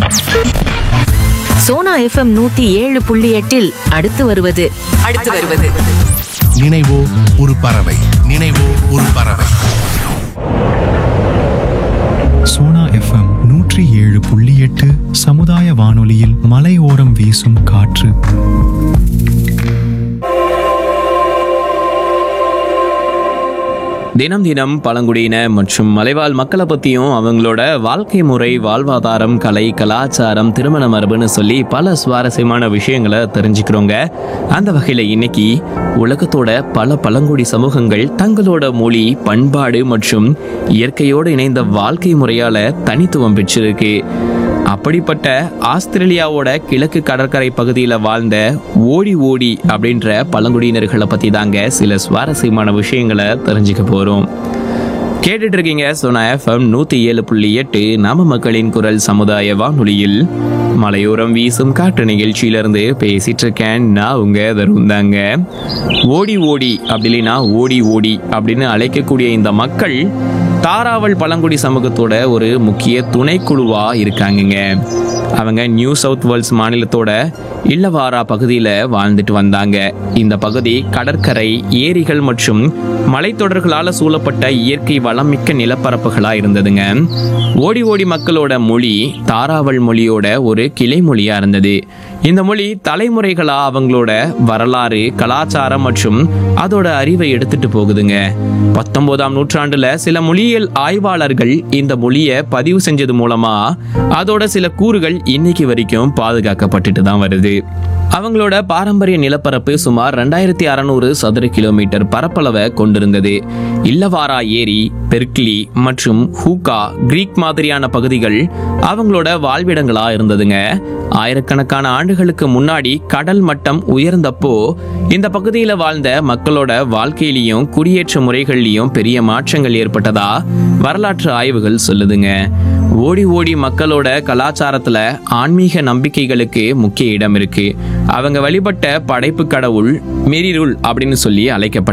Sona FM நூத்தி ஏழு புள்ளி எட்டில் அடுத்து வருவது அடுத்து வருவது நினைவோ ஒரு பறவை நினைவோ ஒரு பறவை சோனா எஃப்எம் நூற்றி ஏழு புள்ளி எட்டு சமுதாய வானொலியில் மலையோரம் வீசும் காற்று தினம் தினம் பழங்குடியின மற்றும் மலைவாழ் மக்களை பற்றியும் அவங்களோட வாழ்க்கை முறை வாழ்வாதாரம் கலை கலாச்சாரம் திருமண மரபுன்னு சொல்லி பல சுவாரஸ்யமான விஷயங்களை தெரிஞ்சுக்கிறோங்க அந்த வகையில் இன்னைக்கு உலகத்தோட பல பழங்குடி சமூகங்கள் தங்களோட மொழி பண்பாடு மற்றும் இயற்கையோடு இணைந்த வாழ்க்கை முறையால தனித்துவம் பெற்றிருக்கு அப்படிப்பட்ட ஆஸ்திரேலியாவோட கிழக்கு கடற்கரை பகுதியில் வாழ்ந்த ஓடி ஓடி அப்படின்ற பழங்குடியினர்களை பற்றி தாங்க சில சுவாரஸ்யமான விஷயங்களை தெரிஞ்சுக்க போகிறோம் கேட்டுட்டு இருக்கீங்க சோனா எஃப்எம் நூற்றி ஏழு புள்ளி எட்டு நாம மக்களின் குரல் சமுதாய வானொலியில் மலையோரம் வீசும் காற்று நிகழ்ச்சியிலிருந்து பேசிட்டு இருக்கேன் நான் உங்க தருண் தாங்க ஓடி ஓடி அப்படி இல்லைன்னா ஓடி ஓடி அப்படின்னு அழைக்கக்கூடிய இந்த மக்கள் தாராவல் பழங்குடி சமூகத்தோட ஒரு முக்கிய துணைக்குழுவா இருக்காங்கங்க அவங்க நியூ சவுத் வேல்ஸ் மாநிலத்தோட இல்லவாரா பகுதியில் வாழ்ந்துட்டு வந்தாங்க இந்த பகுதி கடற்கரை ஏரிகள் மற்றும் மலைத்தொடர்களால் சூழப்பட்ட இயற்கை வளமிக்க நிலப்பரப்புகளா இருந்ததுங்க ஓடி ஓடி மக்களோட மொழி தாராவல் மொழியோட ஒரு கிளை மொழியா இருந்தது இந்த மொழி தலைமுறைகளா அவங்களோட வரலாறு கலாச்சாரம் மற்றும் அதோட அறிவை எடுத்துட்டு போகுதுங்க பத்தொன்பதாம் நூற்றாண்டுல சில மொழியியல் ஆய்வாளர்கள் இந்த மொழியை பதிவு செஞ்சது மூலமா அதோட சில கூறுகள் இன்னைக்கு வரைக்கும் பாதுகாக்கப்பட்டுட்டு தான் வருது அவங்களோட பாரம்பரிய நிலப்பரப்பு சுமார் ரெண்டாயிரத்தி அறநூறு சதுர கிலோமீட்டர் பரப்பளவை கொண்டிருந்தது இல்லவாரா ஏரி பெர்க்லி மற்றும் ஹூகா கிரீக் மாதிரியான பகுதிகள் அவங்களோட வாழ்விடங்களா இருந்ததுங்க ஆயிரக்கணக்கான ஆண்டுகளுக்கு முன்னாடி கடல் மட்டம் உயர்ந்தப்போ இந்த பகுதியில வாழ்ந்த மக்களோட வாழ்க்கையிலையும் குடியேற்ற முறைகள்லையும் பெரிய மாற்றங்கள் ஏற்பட்டதா வரலாற்று ஆய்வுகள் சொல்லுதுங்க ஓடி ஓடி மக்களோட கலாச்சாரத்துல ஆன்மீக நம்பிக்கைகளுக்கு முக்கிய இடம் இருக்கு அவங்க வழிபட்ட படைப்பு கடவுள் மெரிருள் அப்படின்னு சொல்லி அழைக்கப்பட்ட